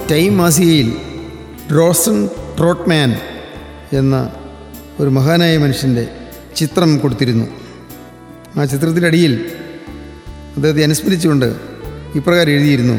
time മാസികയിൽ റോസൺ Trotman എന്ന ഒരു മഹാനായ മനുഷ്യൻ്റെ ചിത്രം കൊടുത്തിരുന്നു ആ ചിത്രത്തിൻ്റെ അടിയിൽ അദ്ദേഹത്തെ അനുസ്മരിച്ചുകൊണ്ട് ഇപ്രകാരം എഴുതിയിരുന്നു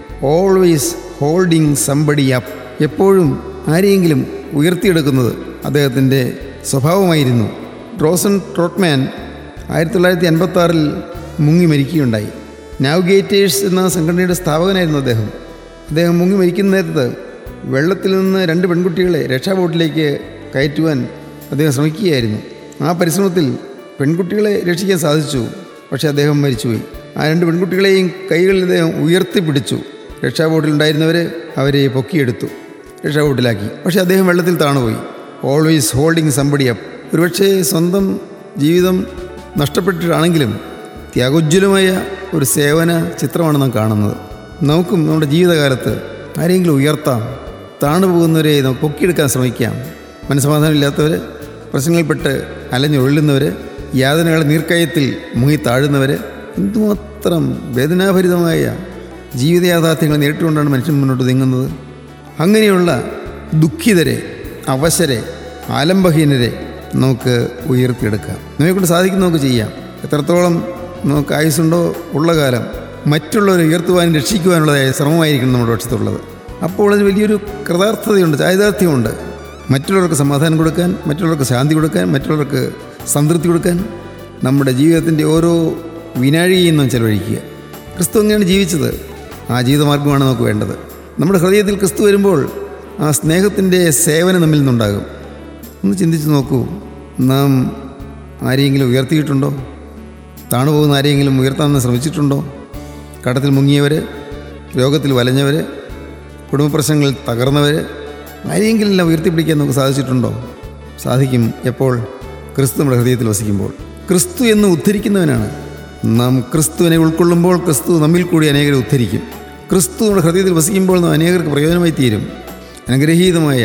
ഓൾവേസ് ഹോൾഡിങ് സംബഡി അപ്പ് എപ്പോഴും ആരെയെങ്കിലും ഉയർത്തിയെടുക്കുന്നത് അദ്ദേഹത്തിൻ്റെ സ്വഭാവമായിരുന്നു റോസൺ ട്രോട്ട്മാൻ ആയിരത്തി തൊള്ളായിരത്തി അൻപത്തി ആറിൽ മുങ്ങി മരിക്കുകയുണ്ടായി നാവിഗേറ്റേഴ്സ് എന്ന സംഘടനയുടെ സ്ഥാപകനായിരുന്നു അദ്ദേഹം അദ്ദേഹം മുങ്ങി മരിക്കുന്ന നേരത്ത് വെള്ളത്തിൽ നിന്ന് രണ്ട് പെൺകുട്ടികളെ രക്ഷാബോട്ടിലേക്ക് കയറ്റുവാൻ അദ്ദേഹം ശ്രമിക്കുകയായിരുന്നു ആ പരിശ്രമത്തിൽ പെൺകുട്ടികളെ രക്ഷിക്കാൻ സാധിച്ചു പക്ഷേ അദ്ദേഹം മരിച്ചുപോയി ആ രണ്ട് പെൺകുട്ടികളെയും കൈകളിൽ അദ്ദേഹം ഉയർത്തിപ്പിടിച്ചു രക്ഷാബോട്ടിലുണ്ടായിരുന്നവർ അവരെ പൊക്കിയെടുത്തു രക്ഷാബോട്ടിലാക്കി പക്ഷേ അദ്ദേഹം വെള്ളത്തിൽ താണുപോയി ഓൾവേസ് ഹോൾഡിങ് സംബടി അപ്പ് ഒരുപക്ഷേ സ്വന്തം ജീവിതം നഷ്ടപ്പെട്ടിട്ടാണെങ്കിലും ത്യാഗോജ്വലമായ ഒരു സേവന ചിത്രമാണ് നാം കാണുന്നത് നമുക്കും നമ്മുടെ ജീവിതകാലത്ത് ആരെങ്കിലും ഉയർത്താം താണു പോകുന്നവരെ നമുക്ക് പൊക്കിയെടുക്കാൻ ശ്രമിക്കാം മനസ്സമാധാനമില്ലാത്തവർ പ്രശ്നങ്ങളിൽപ്പെട്ട് അലഞ്ഞൊഴുന്നവർ യാതനകളുടെ നീർക്കയത്തിൽ മുങ്ങി താഴുന്നവർ എന്തുമാത്രം വേദനാഭരിതമായ ജീവിത യാഥാർത്ഥ്യങ്ങൾ നേരിട്ടുകൊണ്ടാണ് മനുഷ്യൻ മുന്നോട്ട് നീങ്ങുന്നത് അങ്ങനെയുള്ള ദുഃഖിതരെ അവശരെ ആലംബഹീനരെ നമുക്ക് ഉയർത്തിയെടുക്കാം നമ്മെക്കൊണ്ട് സാധിക്കും നമുക്ക് ചെയ്യാം എത്രത്തോളം നമുക്ക് ആയുസ്സുണ്ടോ ഉള്ള കാലം മറ്റുള്ളവരെ ഉയർത്തുവാനും രക്ഷിക്കുവാനുള്ളതായ ശ്രമമായിരിക്കണം നമ്മുടെ പക്ഷത്തുള്ളത് അപ്പോൾ അതിന് വലിയൊരു കൃതാർത്ഥതയുണ്ട് ചാരിതാർത്ഥ്യമുണ്ട് മറ്റുള്ളവർക്ക് സമാധാനം കൊടുക്കാൻ മറ്റുള്ളവർക്ക് ശാന്തി കൊടുക്കാൻ മറ്റുള്ളവർക്ക് സംതൃപ്തി കൊടുക്കാൻ നമ്മുടെ ജീവിതത്തിൻ്റെ ഓരോ വിനാഴികയും നാം ചെലവഴിക്കുക ക്രിസ്തു അങ്ങനെയാണ് ജീവിച്ചത് ആ ജീവിതമാർഗമാണ് നമുക്ക് വേണ്ടത് നമ്മുടെ ഹൃദയത്തിൽ ക്രിസ്തു വരുമ്പോൾ ആ സ്നേഹത്തിൻ്റെ സേവനം നമ്മിൽ നിന്നുണ്ടാകും ഒന്ന് ചിന്തിച്ച് നോക്കൂ നാം ആരെയെങ്കിലും ഉയർത്തിയിട്ടുണ്ടോ താണുപോകുന്ന ആരെയെങ്കിലും ഉയർത്താൻ ശ്രമിച്ചിട്ടുണ്ടോ കടത്തിൽ മുങ്ങിയവർ രോഗത്തിൽ വലഞ്ഞവർ കുടുംബ പ്രശ്നങ്ങളിൽ തകർന്നവർ ആരെയെങ്കിലും എല്ലാം ഉയർത്തിപ്പിടിക്കാൻ നമുക്ക് സാധിച്ചിട്ടുണ്ടോ സാധിക്കും എപ്പോൾ ക്രിസ്തു നമ്മുടെ ഹൃദയത്തിൽ വസിക്കുമ്പോൾ ക്രിസ്തു എന്ന് ഉദ്ധരിക്കുന്നവനാണ് നാം ക്രിസ്തുവിനെ ഉൾക്കൊള്ളുമ്പോൾ ക്രിസ്തു നമ്മിൽ കൂടി അനേകരെ ഉദ്ധരിക്കും ക്രിസ്തു നമ്മുടെ ഹൃദയത്തിൽ വസിക്കുമ്പോൾ നാം അനേകർക്ക് പ്രയോജനമായി തീരും അനുഗ്രഹീതമായ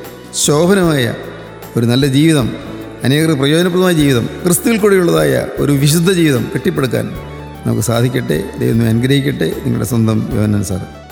ശോഭനമായ ഒരു നല്ല ജീവിതം അനേകർക്ക് പ്രയോജനപ്രദമായ ജീവിതം ക്രിസ്തുവിൽ കൂടിയുള്ളതായ ഒരു വിശുദ്ധ ജീവിതം കെട്ടിപ്പടുക്കാൻ നമുക്ക് സാധിക്കട്ടെ ദൈവം നമ്മെ അനുഗ്രഹിക്കട്ടെ നിങ്ങളുടെ സ്വന്തം യോഹനൻ സാർ